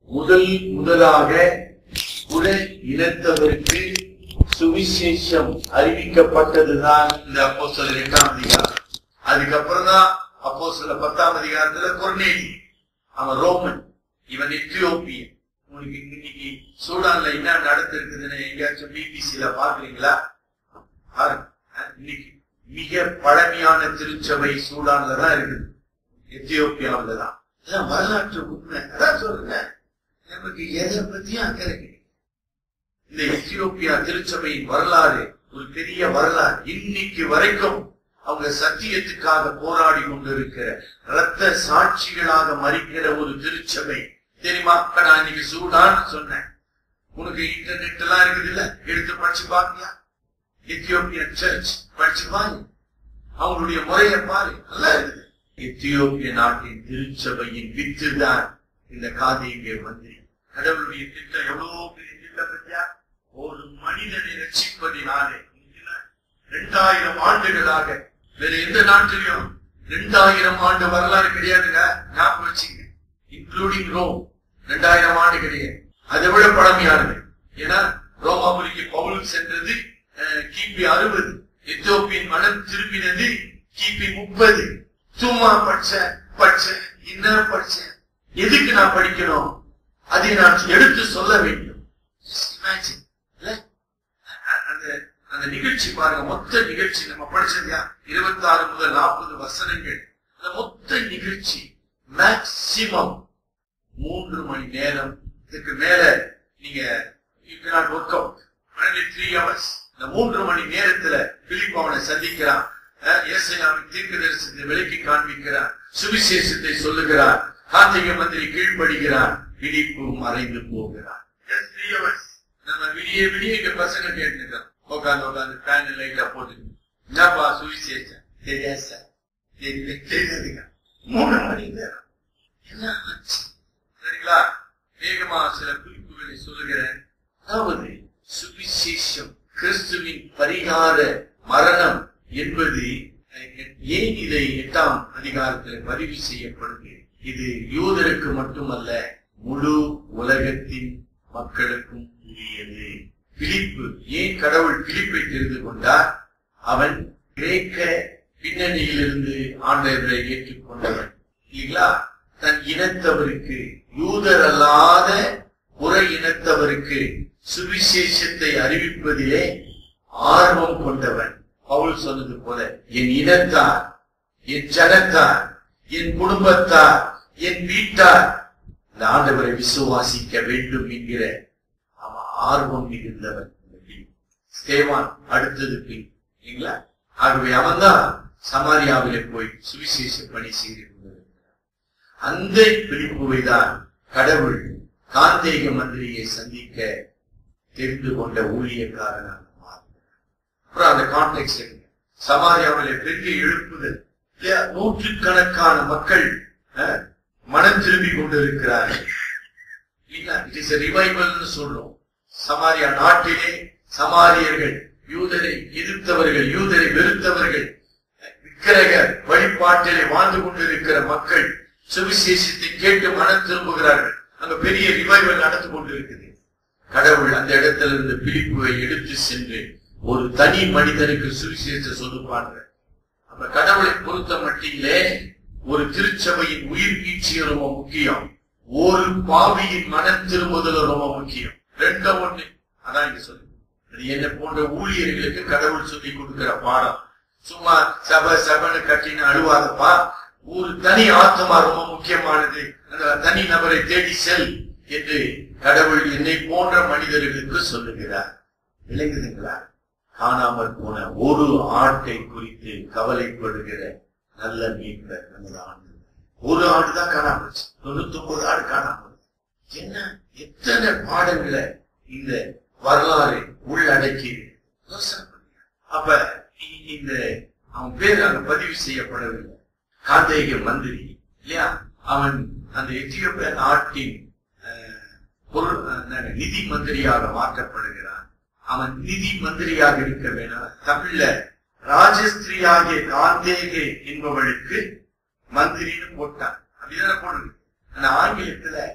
முதல் முதலாக குல இனத்தவருக்கு சுவிசேஷம் அறிவிக்கப்பட்டதுதான் இந்த அப்போ சில எட்டாம் அதிகாரம் அதுக்கப்புறம் தான் அப்போ சில பத்தாம் அதிகாரத்துல கொர்நேலி அவன் ரோமன் இவன் எத்தியோப்பியன் உங்களுக்கு இன்னைக்கு சூடான்ல என்ன நடந்திருக்குதுன்னு எங்கேயாச்சும் பிபிசில பாக்குறீங்களா பாருங்க. அஹ், இன்னைக்கு மிக பழமையான திருச்சபை சூடான்ல தான் இருக்குது எத்தியோப்பியாவில தான் அதான் வரலாற்று உண்மை அதான் சொல்றேன் நமக்கு எதை பத்தியும் அக்கறை கிடையாது. இந்த எத்தியோப்பியா திருச்சபையின் வரலாறு ஒரு பெரிய வரலாறு இன்னைக்கு வரைக்கும் அவங்க சத்தியத்துக்காக போராடி கொண்டிருக்கிற ரத்த சாட்சிகளாக மறிக்கிற ஒரு திருச்சபை தெரியுமா இப்ப நான் இன்னைக்கு சூடான்னு சொன்னேன் உனக்கு இன்டர்நெட் எல்லாம் இருக்குது இல்ல எடுத்து படிச்சு பாருங்க எத்தியோப்பியன் சர்ச் படிச்சு பாருங்க அவங்களுடைய முறையை பாரு நல்லா இருக்குது எத்தியோப்பிய நாட்டின் திருச்சபையின் வித்து தான் இந்த காதிங்க மந்திரி கடவுளுடைய திட்டம் எவ்வளவு பெரிய திட்டம் பத்தியா ஒரு மனிதனை ரட்சிப்பதினாலே இரண்டாயிரம் ஆண்டுகளாக வேற எந்த நாட்டிலையும் இரண்டாயிரம் ஆண்டு வரலாறு கிடையாதுங்க ஞாபகம் வச்சுங்க இன்க்ளூடிங் ரோம் இரண்டாயிரம் ஆண்டு கிடையாது அதை விட பழமையானது ஏன்னா ரோமாபுரிக்கு பவுல் சென்றது அஹ், கிபி அறுபது எத்தியோப்பியின் மனம் திரும்பினது கிபி முப்பது சும்மா படிச்ச படிச்ச என்ன படிச்சேன் எதுக்கு நான் படிக்கணும் அதை நான் எடுத்து சொல்ல வேண்டும் Just imagine, இல்ல? அ- அந்த அந்த நிகழ்ச்சி பாருங்க மொத்த நிகழ்ச்சி நம்ம படிச்சதையா இருபத்தி ஆறு முதல் நாற்பது வசனங்கள் அந்த மொத்த நிகழ்ச்சி மேக்சிமம் மூன்று மணி நேரம் இதுக்கு மேல நீங்க you cannot work out only three hours இந்த மூன்று மணி நேரத்துல பிலிப் அவனை சந்திக்கிறான் அஹ், ஏசாயாவின் தீர்க்க தரிசனத்தை விலக்கி காண்பிக்கிறான் சுவிசேஷத்தை சொல்லுகிறார் கார்த்திகை மந்திரி கீழ்ப்படுகிறார் பிடிப்பு மறைந்து போகிறார் Just three hours. நம்ம விடிய விடிய இங்க பசங்க கேட்டுக்கிறோம் உட்காந்து உட்காந்து ஃபேன் லைட்டா போட்டு என்னப்பா சுவிசேஷம் தெரியாது சார் தெரியல தெரியாதுங்க மூணு மணி நேரம் என்ன ஆச்சு சரிங்களா வேகமா சில குறிப்புகளை சொல்லுகிறேன் அதாவது சுவிசேஷம் கிறிஸ்துவின் பரிகார மரணம் என்பது அஹ், ஏன் இதை எட்டாம் அதிகாரத்தில் பதிவு செய்யப்படுது இது யூதருக்கு மட்டுமல்ல முழு உலகத்தின் மக்களுக்கும் உரியது பிலிப்பு ஏன் கடவுள் பிலிப்பை தெரிந்து கொண்டார் அவன் கிரேக்க பின்னணியிலிருந்து ஆண்டவரை ஏற்றுக்கொண்டவன் இல்லைங்களா தன் இனத்தவருக்கு யூதர் அல்லாத புற இனத்தவருக்கு சுவிசேஷத்தை அறிவிப்பதிலே ஆர்வம் கொண்டவன் பவுல் சொன்னது போல என் இனத்தார் என் ஜனத்தார் என் குடும்பத்தார் என் வீட்டார் இந்த ஆண்டவரை விசுவாசிக்க வேண்டும் என்கிற அவன் ஆர்வம் மிகுந்தவன் ஸ்தேவான் அடுத்தது பின் இல்லைங்களா ஆகவே அவன்தான் சமாரியாவிலே போய் சுவிசேஷ பணி செய்து கொண்டிருக்கிறான் அந்த பிடிப்புவை தான் கடவுள் காந்தேக மந்திரியை சந்திக்க தெரிந்து கொண்ட ஊழியக்காரனாக மாறினார் அப்புறம் அந்த கான்டெக்ட் எடுங்க சமாரியாவிலே பெரிய எழுப்புதல் இல்லையா நூற்றுக்கணக்கான மக்கள் அஹ், மனம் திரும்பி கொண்டிருக்கிறார்கள் இல்லைங்களா இட் இஸ் ரிவைவல்னு சொல்றோம் சமாரியா நாட்டிலே சமாரியர்கள் யூதரை எதிர்த்தவர்கள் யூதரை வெறுத்தவர்கள் விக்கிரக வழிபாட்டிலே வாழ்ந்து கொண்டிருக்கிற மக்கள் சுவிசேஷத்தை கேட்டு மனம் திரும்புகிறார்கள் அங்க பெரிய ரிவைவல் நடந்து கொண்டிருக்குது கடவுள் அந்த இடத்துல இருந்து பிலிப்புவை எடுத்து சென்று ஒரு தனி மனிதனுக்கு சுவிசேஷத்தை சொல்லுப்பாங்க அப்ப கடவுளை பொறுத்த மட்டிலே ஒரு திருச்சபையின் உயிர் நீட்சி ரொம்ப முக்கியம் ஒரு பாவியின் மனம் திரும்புதல் ரொம்ப முக்கியம் ரெண்ட ஒண்ணு அதான் இங்க சொல்லு அது என்ன போன்ற ஊழியர்களுக்கு கடவுள் சொல்லி கொடுக்கிற பாடம் சும்மா சபை சபைன்னு கட்டின்னு அழுவாதப்பா ஒரு தனி ஆத்மா ரொம்ப முக்கியமானது அந்த தனி நபரை தேடி செல் என்று கடவுள் என்னை போன்ற மனிதர்களுக்கு சொல்லுகிறார் விளங்குதுங்களா காணாமற் போன ஒரு ஆட்டை குறித்து கவலைப்படுகிற நல்ல மீட்பர் நமது ஆண்டு ஒரு ஆடு தான் காணாம போச்சு தொண்ணூத்தி ஒன்பது ஆடு காணாம போச்சு. என்ன எத்தனை பாடங்களை இந்த வரலாறு உள்ளடக்கி யோசனை பண்ணுங்க. அப்ப இ- இந்த அவன் பேர் அங்க பதிவு செய்யப்படவில்லை காந்தேக மந்திரி இல்லையா அவன் அந்த எத்தியோப்பிய நாட்டின் அஹ், பொருள் அஹ், நிதி மந்திரியாக மாற்றப்படுகிறான் அவன் நிதி மந்திரியாக இருக்க வேணாம் தமிழ்ல ராஜஸ்திரியாகிய காந்தேகே என்பவளுக்கு மந்திரின்னு போட்டான் அப்படிதானே போடுது ஆனா ஆங்கிலத்துல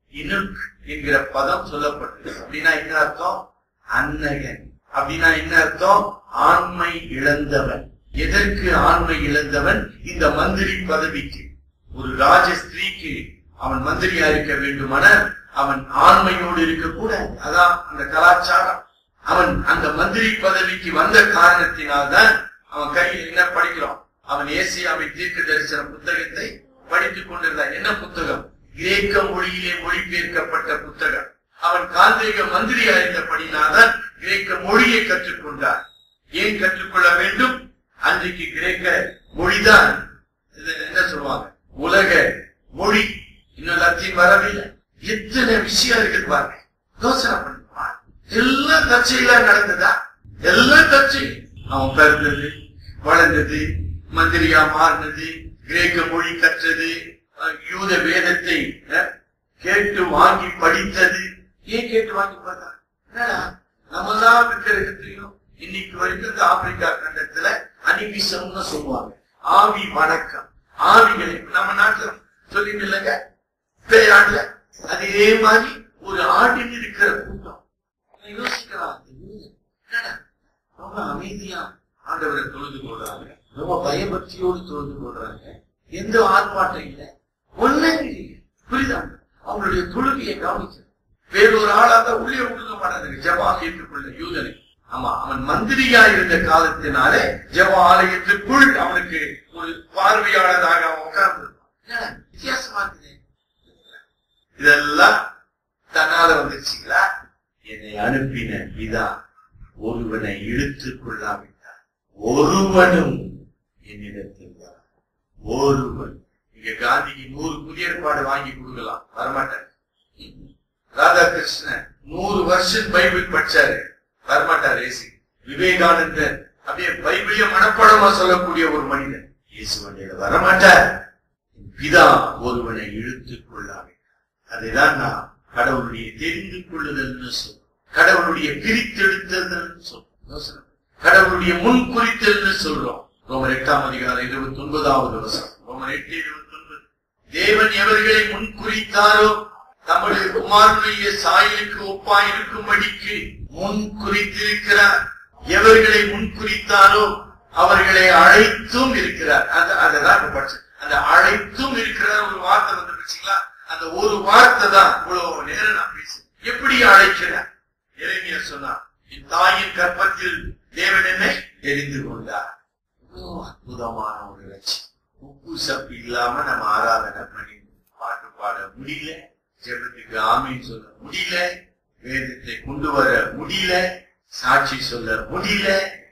இனுக் என்கிற பதம் சொல்லப்பட்டது அப்படின்னா என்ன அர்த்தம் அன்னகன் அப்படின்னா என்ன அர்த்தம் ஆண்மை இழந்தவன் எதற்கு ஆண்மை இழந்தவன் இந்த மந்திரி பதவிக்கு ஒரு ராஜ ஸ்திரீக்கு அவன் மந்திரியா இருக்க வேண்டுமானால் அவன் ஆண்மையோடு இருக்கக்கூடாது அதான் அந்த கலாச்சாரம் அவன் அந்த மந்திரி பதவிக்கு வந்த காரணத்தினால்தான் அவன் கையில் என்ன படிக்கிறோம் அவன் ஏசியாவின் தீர்க்க தரிசன புத்தகத்தை படித்துக் கொண்டிருந்தான் என்ன புத்தகம் கிரேக்க மொழியிலே மொழிபெயர்க்கப்பட்ட புத்தகம் அவன் காந்திக மந்திரியா இருந்தபடினால்தான் கிரேக்க மொழியை கற்றுக்கொண்டார் ஏன் கற்றுக்கொள்ள வேண்டும் அன்றைக்கு கிரேக்க மொழிதான் இது என்ன சொல்லுவாங்க உலக மொழி இன்னும் லத்தீன் வரவில்லை எத்தனை விஷயம் இருக்குது பாருங்க யோசனை பண்ணுமா எல்லாம் தற்செயலா நடந்ததா எல்லாம் தற்செயல் அவன் பிறந்தது வளர்ந்தது மந்திரியா மாறினது கிரேக்க மொழி கற்றது அஹ், யூத வேதத்தை அஹ், கேட்டு வாங்கி படித்தது ஏன் கேட்டு வாங்கி பார்த்தா என்னடா நம்மலாம் விக்கிரகத்தையும் இன்னைக்கு வரைக்கும் இந்த ஆப்பிரிக்கா கண்டத்துல அனிமிசம்னு சொல்லுவாங்க ஆவி வணக்கம் ஆவிகளை நம்ம நாட்டுல சொல்லிட்டு இல்லைங்க பேயாடல அதே மாதிரி ஒரு ஆடின் இருக்கிற கூட்டம் நான் யோசிக்கலாம் என்னடா ரொம்ப அமைதியா ஆண்டவரை தொழுது கொள்றாங்க ரொம்ப பயபக்தியோடு தொழுது கொள்றாங்க எந்த ஆர்ப்பாட்டம் இல்லை ஒண்ணே இல்லையே புரியுதா அவங்களுடைய தொழுகையை கவனிச்சு வேறொரு ஆளாக உள்ளே விடுக்க மாட்டாங்க ஜப ஆலயத்துக்குள்ள யூதனை ஆமா அவன் மந்திரியா இருந்த காலத்தினாலே ஜப ஆலயத்துக்குள் அவனுக்கு ஒரு பார்வையாளராக அவன் உட்கார்ந்து வித்தியாசமா இருக்குது இதெல்லாம் தன்னால வந்துச்சுங்களா என்னை அனுப்பின பிதா ஒருவனை இழுத்துக் கொள்ளாவிட்டார் ஒருவனும் என்னிடத்தில் வா. ஒருவன் இங்க காந்திக்கு நூறு புதிய ஏற்பாடு வாங்கி கொடுக்கலாம் வரமாட்டார் ராதாகிருஷ்ணன் நூறு வருஷம் பைபிள் படிச்சாரு வரமாட்டார் ஏசு விவேகானந்தர் அப்படியே பைபிளைய மனப்பாடமா சொல்லக்கூடிய ஒரு மனிதன் இயேசு வண்டியில வரமாட்டார் பிதா ஒருவனை இழுத்துக் கொள்ளாவிட்டார் அதைதான் நான் கடவுளுடைய தெரிந்து கொள்ளுதல்னு சொல்றோம் கடவுளுடைய பிரித்தெடுத்தல்னு சொல்றோம் யோசனை. கடவுளுடைய முன் குறித்தல்னு சொல்றோம் ரோமர் எட்டாம் அதிகாரம் இருபத்தி ஒன்பதாவது வருஷம் ரோமர் எட்டு இருபத்தி ஒன்பது தேவன் எவர்களை முன் குறித்தாரோ தம்முடைய குமாரனுடைய சாயலுக்கு ஒப்பாயிருக்கும்படிக்கு முன் குறித்திருக்கிறார் எவர்களை முன் குறித்தாரோ அவர்களை அழைத்தும் இருக்கிறார் அந்த அததான் இப்ப படிச்சேன் அந்த அழைத்தும் இருக்கிறார் ஒரு வார்த்தை வந்து வச்சுங்களா அந்த ஒரு வார்த்தை தான் இவ்வளவு நேரம் நான் பேசுறேன் எப்படி அழைக்கிறார் இறைமைய சொன்னார் என் தாயின் கற்பத்தில் தேவன் என்னை தெரிந்து கொண்டார் இவ்வளவு அற்புதமான ஒரு லட்சியம் உப்பு சப்பு இல்லாம நம்ம ஆராதனை பண்ணி பாட்டு பாட முடியல ஜெபத்துக்கு ஆமீன் சொல்ல முடியல வேதத்தை கொண்டு வர முடியல சாட்சி சொல்ல முடியல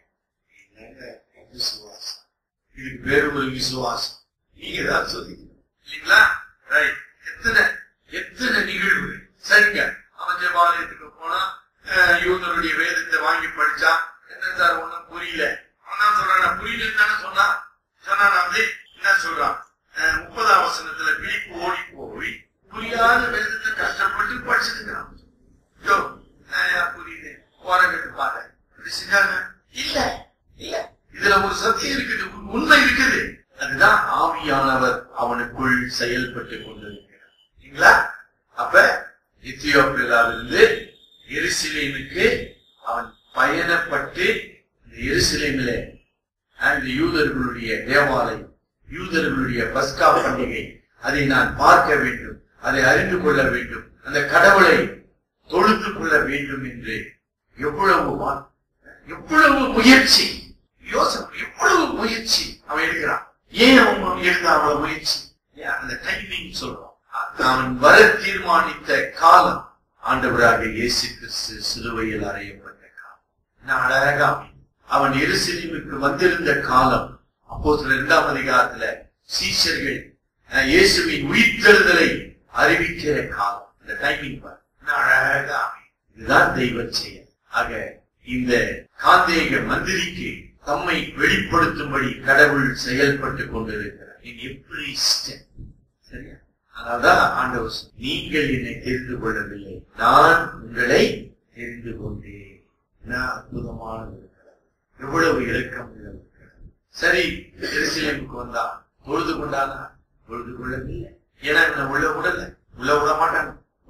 என்னங்க விசுவாசம் இதுக்கு பேரு ஒரு விசுவாசம் நீங்க தான் சொல்லுங்க இல்லைங்களா ரைட் எத்தனை எத்தனை நிகழ்வு சரிங்க அவன் ஜெபாலயத்துக்கு போனா அஹ், யூதருடைய வேதத்தை வாங்கி படிச்சான் என்ன சார் ஒண்ணும் புரியல அவன் தான் சொல்றான் புரியலன்னு தானே சொன்னான் சொன்னா வந்து என்ன சொல்றான் அஹ், முப்பதாம் வசனத்துல பிடிப்பு ஓடி போய் புரியாத வேதத்தை கஷ்டப்பட்டு படிச்சிருக்கிறான் யோ, நான் ஏன் புரியுது ஓரங்கட்டு பாரு இப்படி செஞ்சாங்க இல்ல இல்ல இதுல ஒரு சத்தியம் இருக்குது உண்- உண்மை இருக்குது அதுதான் ஆவியானவர் அவனுக்குள் செயல்பட்டு கொண்டிருக்கிறார் சரிங்களா அப்ப எத்தியோப்பியாவிலிருந்து எருசலேமுக்கு அவன் பயணப்பட்டு இந்த எருசலேமில அந்த யூதர்களுடைய தேவாலயம் யூதர்களுடைய பஸ்கா பண்டிகை அதை நான் பார்க்க வேண்டும் அதை அறிந்து கொள்ள வேண்டும் அந்த கடவுளை தொழுது கொள்ள வேண்டும் என்று எவ்வளவு வா- எவ்வளவு முயற்சி யோசனை எவ்வளவு முயற்சி அவன் எடுக்கிறான் ஏன் அவன் எடுத்தான் அவ்வளவு முயற்சி ஏன் அந்த டைமிங் சொல்றோம் அவன் வர தீர்மானித்த காலம் ஆண்டவராக இயேசு கிறிஸ்து சிலுவையில் அறையப்பட்ட காலம் என்ன அழகா அவன் எருசலேமுக்கு வந்திருந்த காலம் அப்போ இரண்டாம் அதிகாரத்துல சீஷர்கள் அஹ், இயேசுவின் உயிர்த்தெழுதலை அறிவிக்கிற காலம் இந்த டைமிங் பாரு என்ன அழகா அமையும். இதுதான் தெய்வ செயல் ஆக இந்த காந்தேக மந்திரிக்கு தம்மை வெளிப்படுத்தும்படி கடவுள் செயல்பட்டு கொண்டிருக்கிறார் நீ எப்படி இஷ்டம் சரியா அதனால்தான் ஆண்டவர் சொன்னார், நீங்கள் என்னை தெரிந்து கொள்ளவில்லை நான் உங்களை தெரிந்து கொண்டேன் என்ன அற்புதமான ஒரு கடவுள். எவ்வளவு இலக்கம் உள்ள ஒரு கடவுள். சரி எருசலேமுக்கு வந்தான் தொழுது கொண்டானா தொழுது கொள்ளவில்லை ஏன்னா இவனை உள்ள விடல உள்ள விட மாட்டாங்க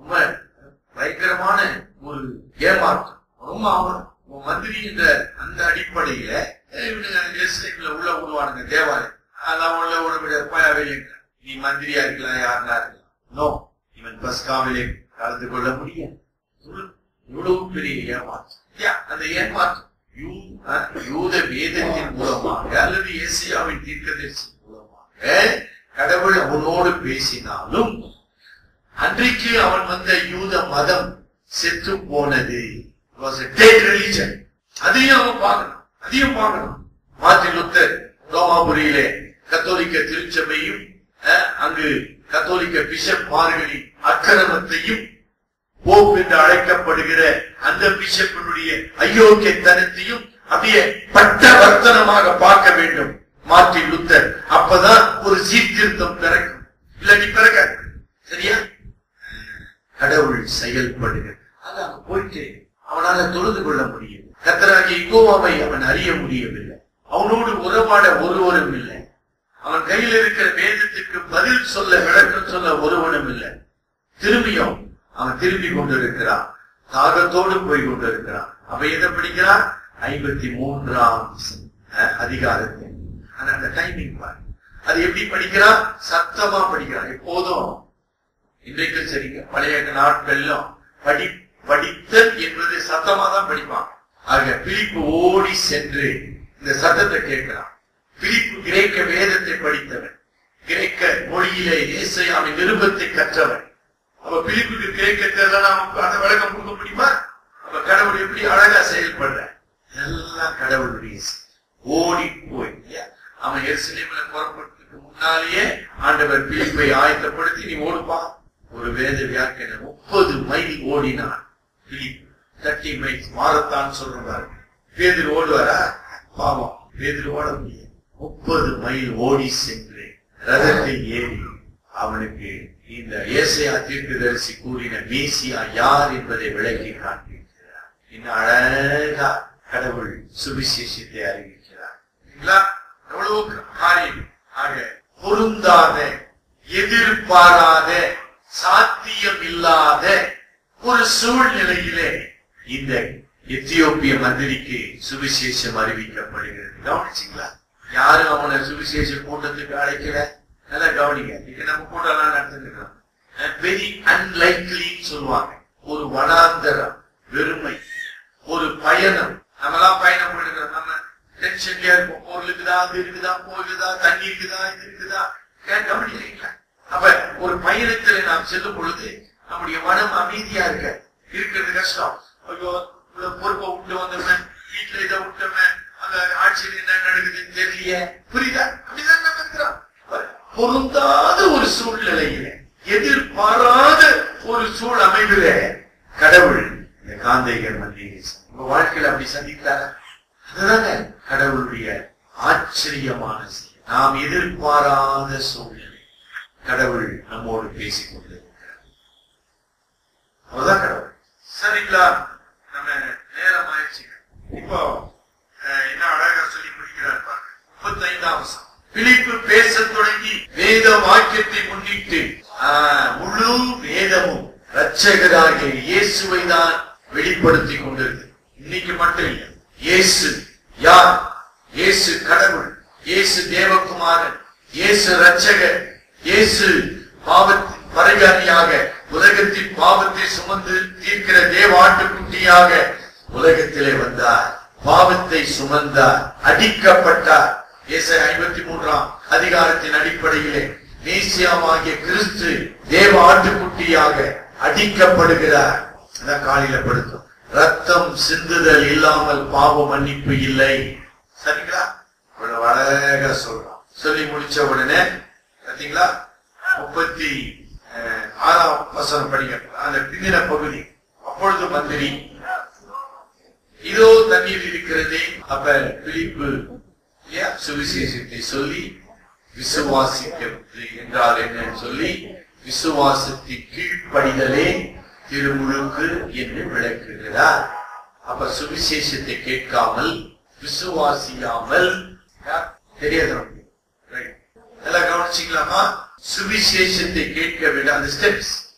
ரொம்ப பயங்கரமான ஒரு ஏமாற்றம் ரொம்ப அவன் உன் மந்திரி என்ற அந்த அடிப்படையில அஹ், இவனுங்க எருசலேம்ல உள்ள விடுவானுங்க தேவாலயம் அதெல்லாம் உள்ள விட முடியாது போய் வெளியிட்ட நீ மந்திரியா இருக்கலாம் யாருனா இருக்கலாம் நோ இவன் பஸ்காவிலே கலந்து கொள்ள முடியாது இவ்வளவு- இவ்வளவு பெரிய ஏமாற்றம் யா, அந்த ஏமாற்றம் யூ- அஹ், யூத வேதத்தின் மூலமாக அல்லது ஏசியாவின் தீர்க்கதரிசி மூலமாக கடவுள் அவனோடு பேசினாலும் அன்றைக்கு அவன் வந்த யூத மதம் செத்து போனது It was a dead religion. அதையும் அவன் பார்க்கணும் அதையும் பார்க்கணும் மார்ட்டின் லுத்தர் ரோமாபுரியிலே கத்தோலிக்க திருச்சபையும் அஹ், அங்கு கத்தோலிக்க பிஷப் மார்களின் அக்கிரமத்தையும் போப் என்று அழைக்கப்படுகிற அந்த பிஷப்பினுடைய அயோக்கியத்தனத்தையும் அப்படியே பட்டவர்த்தனமாக பார்க்க வேண்டும் மார்ட்டின் லுத்தர் அப்பதான் ஒரு சீர்திருத்தம் பிறக்கும் இல்லாட்டி பிறக்காது சரியா கடவுள் செயல்படுகிறது அது அங்க போயிட்டு அவனால தொழுது கொள்ள முடியும் கத்தராகிய இகோவாவை அவன் அறிய முடியவில்லை அவனோடு உறவாட ஒருவரும் இல்லை அவன் கையில் இருக்கிற வேதத்துக்கு பதில் சொல்ல விளக்கம் சொல்ல ஒருவனும் இல்லை திரும்பியும் அவன் திரும்பி கொண்டிருக்கிறான் தாகத்தோடு போய் கொண்டிருக்கிறான் அவ எதை படிக்கிறான் ஐம்பத்தி மூன்றாம் அஹ், அதிகாரத்தை ஆனா அந்த டைமிங் பாரு அது எப்படி படிக்கிறான் சத்தமா படிக்கிறான் எப்போதும் இன்றைக்கும் சரிங்க பழைய நாட்கள்லாம் படி படித்தல் என்பது சத்தமா தான் படிப்பான் ஆக பிலிப்பு ஓடி சென்று இந்த சத்தத்தை கேட்கிறான் பிலிப்பு கிரேக்க வேதத்தை படித்தவன் கிரேக்க மொழியிலே இயேசையாவின் நிருபத்தை கற்றவன் அப்ப பிலிப்புக்கு கிரேக்க தெரியல நமக்கு அந்த விளக்கம் கொடுக்க முடியுமா அப்ப கடவுள் எப்படி அழகா செயல்படுற எல்லாம் கடவுளுடைய செயல். ஓடி போய் இல்லையா? அவன் எருசலேம்ல புறப்படுறதுக்கு முன்னாலேயே ஆண்டவர் பிலிப்பை ஆயத்தப்படுத்தி நீ ஓடுப்பா ஒரு வேத வியாக்கியான முப்பது மைல் ஓடினான் பிலிப் தேர்ட்டி மைல்ஸ் மாரத்தான் சொல்றாரு பேதில் ஓடுவாரா பாவம் பேதில் ஓட முடியாது முப்பது மைல் ஓடி சென்று ரதத்தை ஏறி அவனுக்கு இந்த ஏசையா தீர்க்கதரிசி கூறின மேசியா யார் என்பதை விளக்கி காண்பிக்கிறார் இன்னும் அழகா கடவுள் சுவிசேஷத்தை அறிவிக்கிறார் சரிங்களா? எவ்வளவு காரியம் ஆக பொருந்தாத எதிர்பாராத சாத்தியம் இல்லாத ஒரு சூழ்நிலையிலே இந்த எத்தியோப்பிய மந்திரிக்கு சுவிசேஷம் அறிவிக்கப்படுகிறது கவனிச்சிங்களா யாரும் அவனை சுவிசேஷ கூட்டத்துக்கு அழைக்கல நல்லா கவனிங்க இங்க நம்ம கூட்டம்லாம் நடந்துருக்கோம் வெரி அன்லைக்லி சொல்லுவாங்க ஒரு வனாந்தரம் வெறுமை ஒரு பயணம் நம்மலாம் பயணம் பண்ணிருக்கிறோம் நம்ம டென்ஷன்லயா இருக்கும் பொருள் இருக்குதா அது இருக்குதா போகுதா தண்ணி இருக்குதா இது இருக்குதா கே- கவனிக்கிறீங்களா அப்ப ஒரு பயணத்துல நாம் செல்லும் பொழுது நம்முடைய மனம் அமைதியா இருக்க இருக்கிறது கஷ்டம் ஐயோ இவ்வளவு பொறுப்பை விட்டு வந்தவன் வீட்டுல இதை விட்டவன் அங்க ஆட்சியில் என்ன நடக்குதுன்னு தெரியல புரியுதா அப்படிதான் நம்ம இருக்கிறோம் பொருந்தாத ஒரு சூழ்நிலையில எதிர்பாராத ஒரு சூழ் அமைவில கடவுள் இந்த காந்தைகர் மத்திய உங்க வாழ்க்கையில அப்படி சந்தித்தாரா அதுதாங்க கடவுளுடைய ஆச்சரியமான செயல் நாம் எதிர்பாராத சூழ்நிலை கடவுள் நம்மோடு பேசிக் கொண்டிருக்கிறார் அவர்தான் கடவுள் சரிங்களா நம்ம நேரம் ஆயிடுச்சு இப்போ அஹ், என்ன அழகா சொல்லி முடிக்கிறார் பாருங்க முப்பத்தைந்தாம் வசனம். பிலிப்பு பேசத் தொடங்கி வேத வாக்கியத்தை முன்னிட்டு ஆஹ், முழு வேதமும் ரட்சகராகிய இயேசுவை தான் வெளிப்படுத்தி கொண்டிருக்கு இன்னைக்கு மட்டும் இல்லை இயேசு யார் இயேசு கடவுள் இயேசு தேவகுமாரன் இயேசு ரட்சகர் இயேசு பாவத்தின் பரிகாரியாக உலகத்தின் பாவத்தை சுமந்து தீர்க்கிற தேவ ஆட்டுக்குட்டியாக உலகத்திலே வந்தார் பாவத்தை சுமந்தார் அடிக்கப்பட்டார் இயேசை ஐம்பத்தி மூன்றாம் அதிகாரத்தின் அடிப்படையிலே மேசியாவாகிய கிறிஸ்து தேவ ஆட்டுக்குட்டியாக அடிக்கப்படுகிறார் அதான் காலையில படுத்தும் ரத்தம் சிந்துதல் இல்லாமல் பாவ மன்னிப்பு இல்லை சரிங்களா இவ்வளவு அழகா சொல்றான் சொல்லி முடிச்ச உடனே பாத்தீங்களா முப்பத்தி அஹ், ஆறாம் வசனம் படிக்க அந்த பிந்தின பகுதி அப்பொழுது மந்திரி இதோ தண்ணீர் இருக்கிறதே அப்ப பிலிப்பு இல்லையா, சுவிசேஷத்தை சொல்லி விசுவாசிக்கிறது என்றால் என்னன்னு சொல்லி விசுவாசத்தின் கீழ்ப்படிதலே திருமுழுக்கு என்று விளக்குகிறார் அப்ப சுவிசேஷத்தை கேட்காமல் விசுவாசியாமல் யார்? தெரியாது நமக்கு. Right. எல்லாம் கவனிச்சிக்கலாமா சுவிசேஷத்தை கேட்க விட அந்த ஸ்டெப்ஸ்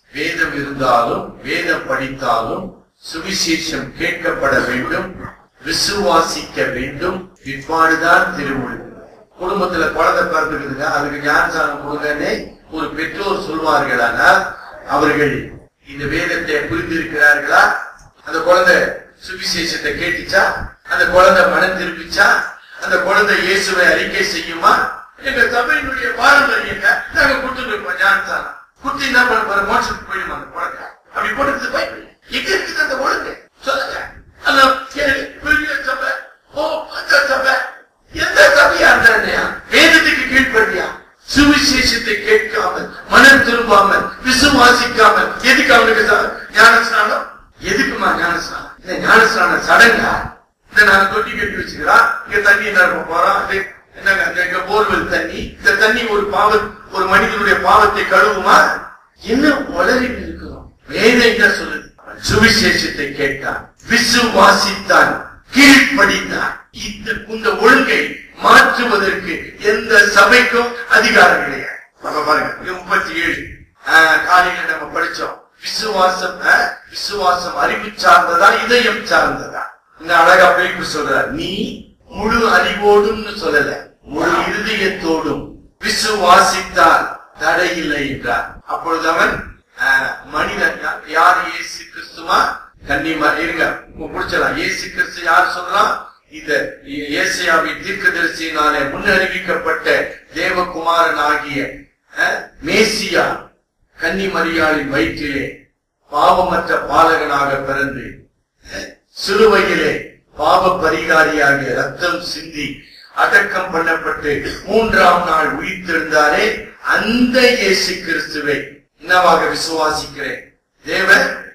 வேதம் இருந்தாலும் வேதம் படித்தாலும் சுவிசேஷம் கேட்கப்பட வேண்டும் விசுவாசிக்க வேண்டும் பிற்பாடுதான் திருமொழி குடும்பத்துல குழந்தை பிறந்துக்குதுங்க அதுக்கு ஞானசானம் கொடுங்கன்னு ஒரு பெற்றோர் சொல்வார்களானால் அவர்கள் இந்த வேதத்தை புரிந்திருக்கிறார்களா அந்த குழந்தை சுவிசேஷத்தை கேட்டுச்சா அந்த குழந்தை மனம் திரும்பிச்சா அந்த குழந்தை இயேசுவை அறிக்கை செய்யுமா எங்க சபையினுடைய பாரம்பரியங்க நாங்க கொடுத்துட்டு இருப்போம் ஞானசானம் குத்தி என்ன பண்ண போற மோட்சத்துக்கு போயிடுமா அந்த குழந்தை அப்படி போடுறது பைபிள் எங்க இருக்குது அந்த ஒழுங்கு சொல்லுங்க அந்த கேளு, பெரிய சபை ஓ அந்த சபை எந்த சபையா இருந்தா வேதத்துக்கு கீழ்ப்படியா சுவிசேஷத்தை கேட்காமல் மனம் திரும்பாமல் விசுவாசிக்காமல் எதுக்கு அவனுக்கு ச- ஞானஸ்நானம் எதுக்குமா ஞானஸ்நானம் இந்த ஞானஸ்நானம் சடங்கா இந்த நாங்க தொட்டி கட்டி வச்சுக்கிறோம் இங்க தண்ணி நிரப்ப போறோம் அது என்னங்க அங்க இங்க போர்வெல் தண்ணி இந்த தண்ணி ஒரு பாவ ஒரு மனிதனுடைய பாவத்தை கழுவுமா என்ன உளறி இருக்கிறோம் வேதம் என்ன சொல்லுது சுவிசேஷத்தை கேட்டான் விசுவாசித்தான் கீழ்ப்படித்தான் இந்த இந்த ஒழுங்கை மாற்றுவதற்கு எந்த சபைக்கும் அதிகாரம் கிடையாது நம்ம பாருங்க இது முப்பத்தி ஏழு காலையில நம்ம படிச்சோம் விசுவாசம் ஆஹ், விசுவாசம் அறிவு சார்ந்ததா இதயம் சார்ந்ததா இந்த அழகா பிரிப்பு சொல்றார் நீ முழு அறிவோடும்னு சொல்லல முழு இருதயத்தோடும் விசுவாசித்தால் தடையில்லை என்றார் அப்பொழுது அவன் ஆஹ், மனிதன் யா- யார் இயேசு கிறிஸ்துவா கன்னிமா இருங்க முடிச்சலாம் இயேசு கிறிஸ்து யார் சொல்லலாம் இந்த ஏசியாவின் தீர்க்கதரிசியினாலே முன்னறிவிக்கப்பட்ட தேவகுமாரன் ஆகிய அஹ், மேசியா கன்னி மரியாளின் வயிற்றிலே பாவமற்ற பாலகனாக பிறந்து அஹ், சிலுவையிலே பாவ பரிகாரியாக ரத்தம் சிந்தி அடக்கம் பண்ணப்பட்டு மூன்றாம் நாள் உயிர்த்தெழுந்தாரே அந்த இயேசு கிறிஸ்துவை என்னவாக விசுவாசிக்கிறேன் தேவ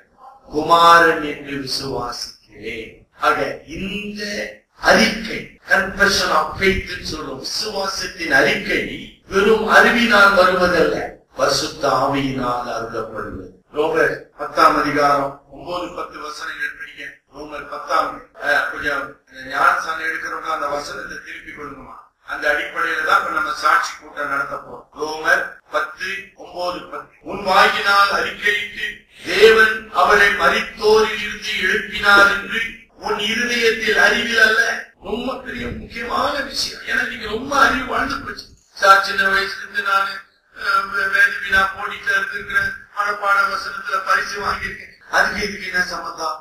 குமாரன் என்று விசுவாசிக்கிறேன் ஆக இந்த அறிக்கை கன்ஃபெஷன் ஆஃப் ஃபெய்த் சொல்லும் விசுவாசத்தின் அறிக்கை வெறும் அறிவினால் வருவதல்ல பரிசுத்த ஆவியினால் அருளப்படுவது ரோமர் பத்தாம் அதிகாரம் ஒன்பது பத்து வசனங்கள் படிக்க ரோமர் பத்தாம் அஹ், கொஞ்சம் ஞானசானம் எடுக்கிறவங்க அந்த வசனத்தை திருப்பி கொடுங்கம்மா அந்த அடிப்படையில தான் இப்ப நம்ம சாட்சி கூட்டம் நடத்த போறோம் ரோமர் பத்து ஒன்பது பத்து உன் வாயினால் அறிக்கையிட்டு தேவன் அவரை மரித்தோரில் இருந்து எழுப்பினார் என்று உன் இருதயத்தில் அறிவில் அல்ல ரொம்ப பெரிய முக்கியமான விஷயம் ஏன்னா நீங்க ரொம்ப அறிவு வாழ்ந்து போச்சு சார் சின்ன வயசுல இருந்து நான் வேத வினா போட்டிட்டு இருக்கிறேன் மனப்பாட வசனத்துல பரிசு வாங்கியிருக்கேன் அதுக்கு இதுக்கு என்ன சம்பந்தம்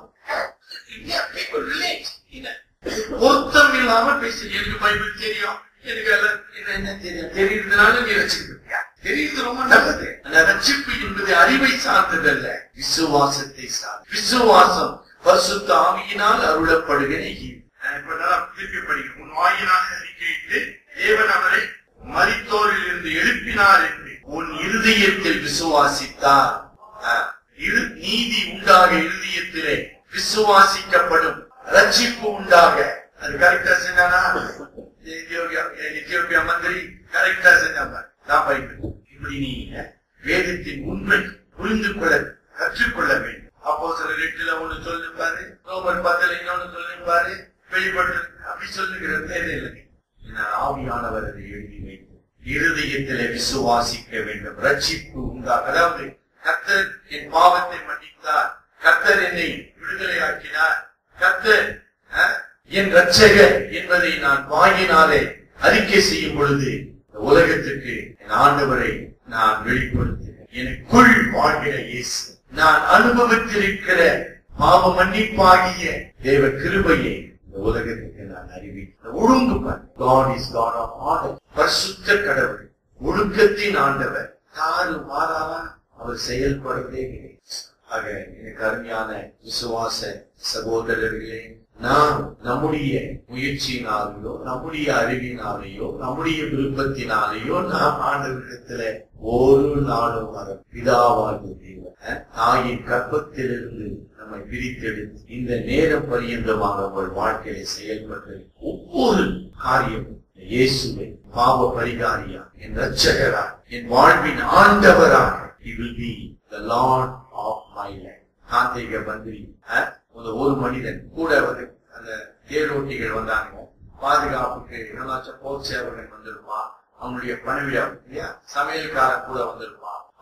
Yeah, people relate. என்ன? பொருத்தம் இல்லாம பேசுறீங்க எனக்கு பைபிள் தெரியும் எனக்கு எல்லாம் என்ன என்ன தெரியும் தெரியுறதுனால நீ ரசிக்க தெரியுது ரொம்ப நல்லது அந்த ரட்சிப்பு என்பது அறிவை சார்ந்ததல்ல விசுவாசத்தை சார்ந்த விசுவாசம் பரிசுத்த ஆவியினால் அருளப்படுகிற ஈவு. நான் இப்ப நல்லா திருப்பி படிக்கிறேன் உன் வாயினால் அறிக்கையிட்டு தேவன் அவரை மரித்தோரில் இருந்து எழுப்பினார் என்று உன் இருதயத்தில் விசுவாசித்தார் ஆஹ், இரு- நீதி உண்டாக இருதயத்திலே விசுவாசிக்கப்படும் ரட்சிப்பு உண்டாக அது கரெக்டா செஞ்சானா எத்தியோப்பியா எத்தியோப்பியா மந்திரி கரெக்டா செஞ்சாங்க நான் பைபிள் இப்படி நீங்க வேதத்தின் உண்மை புரிந்து கொள்ள கற்றுக்கொள்ள வேண்டும் அப்போ சில எட்டுல ஒண்ணு சொல்லிருப்பாரு ரோமர் பத்துல இன்னொன்னு சொல்லிருப்பாரு வெளிப்பட்டு அப்படி சொல்லுகிற தேவையில்லை என ஆவியானவர் அதை எழுதி வைத்து இருதயத்திலே விசுவாசிக்க வேண்டும் ரட்சிப்பு உண்டாக அதாவது கர்த்தர் என் பாவத்தை மன்னித்தார் கர்த்தர் என்னை விடுதலையாக்கினார் கர்த்தர் அஹ், என் ரட்சகர் என்பதை நான் வாயினாலே அறிக்கை செய்யும் பொழுது இந்த உலகத்துக்கு என் ஆண்டவரை நான் வெளிப்படுத்துகிறேன் எனக்குள் வாழ்கிற இயேசு நான் அனுபவித்திருக்கிற பாவ மன்னிப்பாகிய தேவ கிருபையை இந்த உலகத்துக்கு நான் அறிவிக்கிறேன் ஒழுங்கு God is God of order பரிசுத்த கடவுள் ஒழுக்கத்தின் ஆண்டவர் தாறு மாறாரா அவர் செயல்படுறதே கிடையாது ஆக எனக்கு அருமையான விசுவாச சகோதரர்களே நாம் நம்முடைய முயற்சியினாலேயோ நம்முடைய அறிவினாலேயோ நம்முடைய விருப்பத்தினாலேயோ நாம் ஆண்டவரிடத்துல ஒரு நாளும் வர பிதாவாகிய தேவன் அஹ், தாயின் கற்பத்திலிருந்து நம்மை பிரித்தெடுத்து இந்த நேரம் பரியந்தமாக உங்கள் வாழ்க்கையில செயல்பட்டு ஒவ்வொரு காரியமும் இயேசுவை பாவ பரிகாரியா என் ரட்சகரா என் வாழ்வின் ஆண்டவராக he will be the lord of my life காந்திக மந்திரி அஹ், ஒரு ஒரு மனிதன் கூட வந்து அந்த தேரோட்டிகள் வந்தாங்க பாதுகாப்புக்கு ஏதாச்சும் போர் சேவகன் வந்திருப்பான் அவனுடைய பணிவிடம் இல்லையா சமையல்காரன் கூட வந்திருப்பான்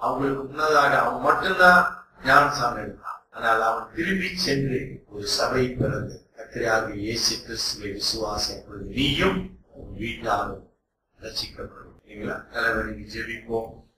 அவங்களுக்கு முன்னதாக அவன் மட்டும்தான் ஞானசாமி எடுத்தான் ஆனால் அவன் திரும்பி சென்று ஒரு சபை பிறந்து கத்திரையாக இயேசு கிறிஸ்துவை விசுவாசம் கொள். நீயும் உன் வீட்டாரும் ரசிக்கப்படும் இல்லைங்களா தலைவருக்கு ஜெபிப்போம்